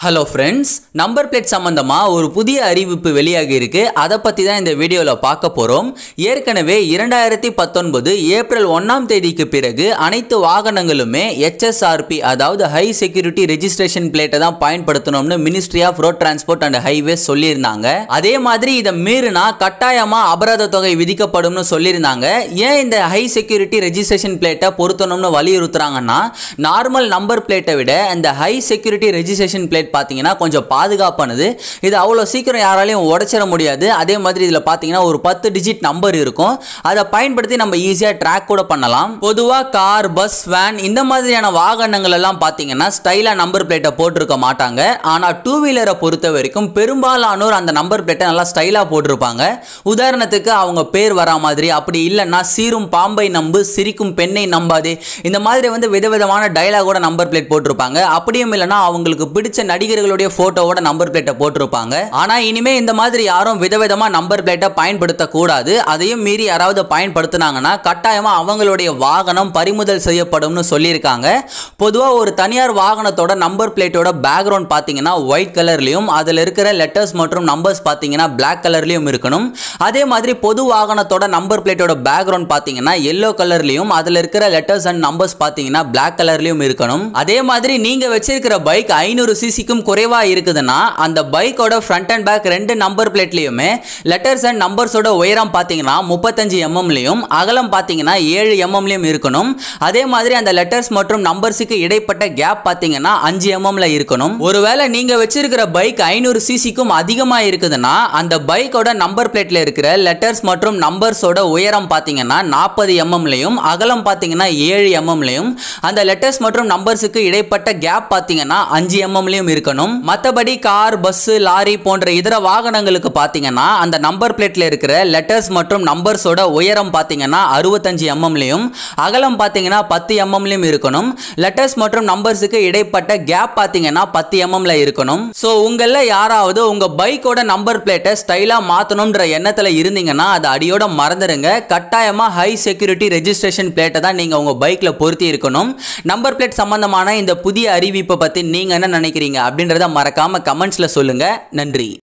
hello friends number plate சம்பந்தமாக ஒரு புதிய அறிவிப்பு வெளியாகி இருக்கு அதை பற்றி தான் இந்த வீடியோவில் பார்க்க போகிறோம் ஏற்கனவே இரண்டாயிரத்தி பத்தொன்பது ஏப்ரல் ஒன்றாம் தேதிக்கு பிறகு அனைத்து வாகனங்களுமே ஹெச்எஸ்ஆர்பி அதாவது ஹை செக்யூரிட்டி ரெஜிஸ்ட்ரேஷன் பிளேட்டை தான் பயன்படுத்தணும்னு ministry of road transport and highways சொல்லியிருந்தாங்க அதே மாதிரி இதை மீறினா கட்டாயமாக அபராத தொகை விதிக்கப்படும்னு சொல்லியிருந்தாங்க ஏன் இந்த ஹை செக்யூரிட்டி ரெஜிஸ்ட்ரேஷன் பிளேட்டை பொருத்தணும்னு வலியுறுத்துறாங்கன்னா நார்மல் நம்பர் பிளேட்டை விட இந்த ஹை செக்யூரிட்டி ரெஜிஸ்ட்ரேஷன் பிளேட் பார்த்தீங்கன்னா கொஞ்சம் பாதுகாப்பானது இது அவ்வளோ சீக்கிரம் யாராலையும் உடைச்சிட முடியாது அதே மாதிரி இதில் பார்த்தீங்கன்னா ஒரு பத்து டிஜிட் நம்பர் இருக்கும் அதை பயன்படுத்தி நம்ம ஈஸியாக ட்ராக் கூட பண்ணலாம் பொதுவாக கார் பஸ் வேன் இந்த மாதிரியான வாகனங்கள் எல்லாம் பார்த்தீங்கன்னா ஸ்டைலாக நம்பர் பிளேட்டை போட்டிருக்க மாட்டாங்க ஆனால் டூ வீலரை பொறுத்த வரைக்கும் பெரும்பாலானோர் அந்த நம்பர் பிளேட்டை நல்லா ஸ்டைலாக போட்டிருப்பாங்க உதாரணத்துக்கு அவங்க பேர் வரா மாதிரி அப்படி இல்லைன்னா சீரும் பாம்பை நம்பு சிரிக்கும் பெண்ணை நம்பாதே இந்த மாதிரி வந்து விதவிதமான டைலாகோட நம்பர் பிளேட் போட்டிருப்பாங்க அப்படியும் இல்லைன்னா அவங்களுக்கு பிடிச்ச நடிகர்களுடைய போட்டோவோட நம்பர் பிளேட்டை போட்டிருப்பாங்க ஆனா இனிமே இந்த மாதிரி யாரும் விதவிதமா நம்பர் பிளேட்டை பயன்படுத்த கூடாது அதையும் மீறி யாராவது பயன்படுத்தினாங்கன்னா கட்டாயமா அவங்களுடைய வாகனம் பறிமுதல் செய்யப்படும்னு சொல்லியிருக்காங்க பொதுவா ஒரு தனியார் வாகனத்தோட நம்பர் பிளேட்டோட பேக்ரவுண்ட் பார்த்தீங்கன்னா ஒயிட் கலர்லயும் அதுல இருக்கிற லெட்டர்ஸ் மற்றும் நம்பர்ஸ் பார்த்தீங்கன்னா பிளாக் கலர்லயும் இருக்கணும் அதே மாதிரி பொது வாகனத்தோட நம்பர் பிளேட்டோட பேக்ரவுண்ட் பார்த்தீங்கன்னா எல்லோ கலர்லயும் அதுல இருக்கிற லெட்டர்ஸ் அண்ட் நம்பர்ஸ் பார்த்தீங்கன்னா பிளாக் கலர்லயும் இருக்கணும் அதே மாதிரி நீங்க வச்சிருக்கிற பைக் ஐநூறு சிசிக்கும் குறைவா இருக்குதுன்னா அந்த பைக்கோட ஃப்ரண்ட் அண்ட் பேக் ரெண்டு நம்பர் பிளேட்லயுமே லெட்டர்ஸ் அண்ட் நம்பர்ஸோட உயரம் பார்த்தீங்கன்னா முப்பத்தஞ்சு எம்எம்லையும் அகலம் பார்த்தீங்கன்னா ஏழு எம்எம்லையும் இருக்கணும் அதே மாதிரி அந்த லெட்டர்ஸ் மற்றும் நம்பர்ஸுக்கு இடைப்பட்ட கேப் பார்த்தீங்கன்னா அஞ்சு எம்எம்ல இருக்கணும் ஒருவேளை நீங்க வச்சிருக்கிற பைக் ஐநூறு சிசிக்கும் அதிகமா இருக்குதுன்னா அந்த பைக்கோட நம்பர் பிளேட்ல இருக்கிற லெட்டர்ஸ் மற்றும் நம்பர்ஸோட உயரம் பார்த்தீங்கன்னா நாற்பது எம்எம்லையும் அகலம் பார்த்தீங்கன்னா ஏழு எம்எம்லையும் அந்த லெட்டர்ஸ் மற்றும் நம்பர்ஸுக்கு இடைப்பட்ட கேப் பார்த்தீங்கன்னா அஞ்சு எம்எம்லையும் இருக்கணும் மற்றபடி கார் பஸ் லாரி போன்ற இதர வாகனங்களுக்கு பார்த்தீங்கன்னா அந்த நம்பர் பிளேட்ல இருக்கிற லெட்டர்ஸ் மற்றும் நம்பர்ஸோட உயரம் பார்த்தீங்கன்னா அறுபத்தஞ்சு எம்எம்லையும் அகலம் பார்த்தீங்கன்னா பத்து எம்எம்லையும் இருக்கணும் லெட்டர்ஸ் மற்றும் நம்பர்ஸுக்கு இடைப்பட்ட கேப் பார்த்தீங்கன்னா பத்து எம்எம்ல இருக்கணும் ஸோ உங்களில் யாராவது உங்க பைக்கோட நம்பர் பிளேட்டை ஸ்டைலாக மாற்றணுன்ற எண்ணத்தில் இருந்தீங்கன்னா அதை அடியோட மறந்துடுங்க கட்டாயமா ஹை செக்யூரிட்டி ரெஜிஸ்ட்ரேஷன் பிளேட்டை தான் நீங்கள் உங்கள் பைக்கில் பொருத்தி இருக்கணும் நம்பர் பிளேட் சம்பந்தமான இந்த புதிய அறிவிப்பை பற்றி நீங்கள் என்ன நினைக்கிறீங்க அப்படின்றத மறக்காம கமெண்ட்ஸில் சொல்லுங்க நன்றி